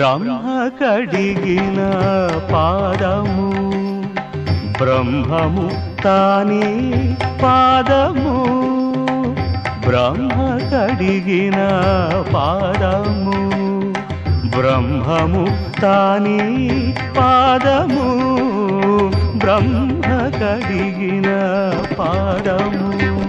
బ్రహ్మ కడిగిన పాదము బ్రహ్మము తానే పాదము బ్రహ్మ కడిగిన పాదము బ్రహ్మము తానే పాదము బ్రహ్మ కడిగిన పాదము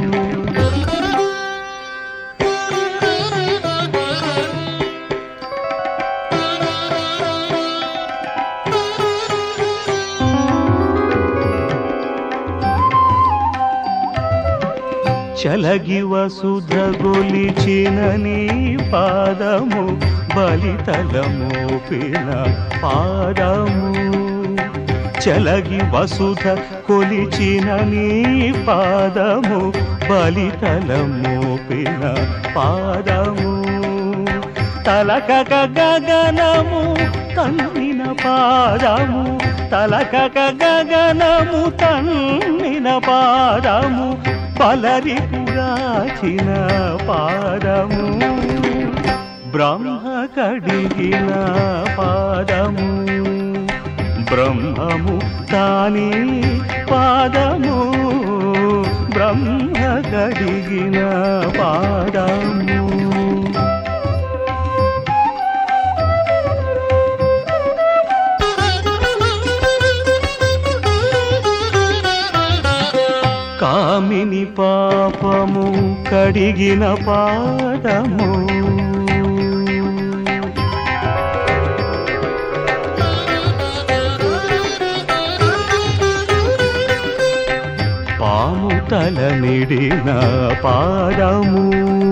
చలగి వసుధ గొలిచిన నీ పాదము బలితలమోపిన పాదము చలగి వసుధ కొలిచిన నీ పాదము బలితలమోపిన పాదము తలకక గగనము తన్నిన పాదము తలకక గగనము తన్నిన పాదము పలరిపుగాచిన పాదము బ్రహ్మ కడిగిన పాదము బ్రహ్మము తానే పాదము బ్రహ్మ కడిగిన పాదము కామిని పాపము కడిగిన పాదము పాము తల నిడిన పాదము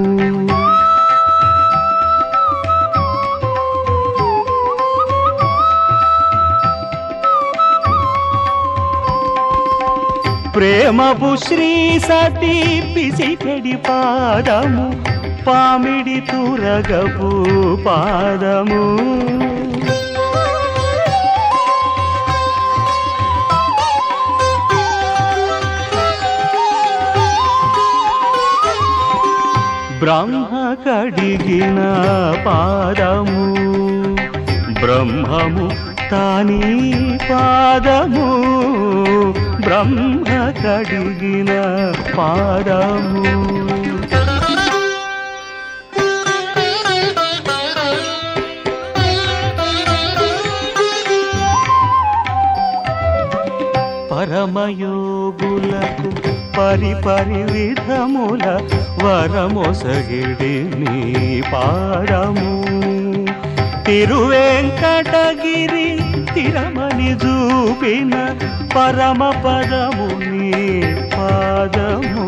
ప్రేమపు శ్రీ సతీ పిసికెడి పాదము పామిడి తురగపు పాదము బ్రహ్మ కడిగిన పాదము బ్రహ్మము తానీ పాదము బ్రహ్మ కడిగిన పాదము పరమయోగులకు పరిపరి విధముల వరమొసగిడి నీ పాదము తిరువెంకటగిరి తిరమని చూపిన పరమ పదము నీ పాదము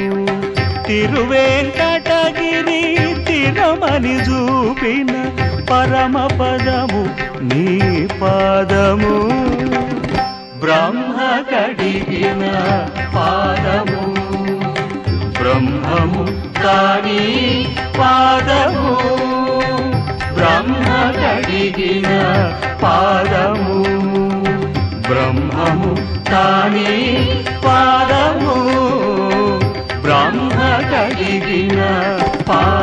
తిరువెంకటగిరి తిరమని చూపిన పరమ పదము నీ పాదము బ్రహ్మ కడిగిన పాదము బ్రహ్మము కాని పాదము బ్రహ్మ కడిగిన పాదము బ్రహ్మము కాని పాదము బ్రహ్మ కడిగిన పాదము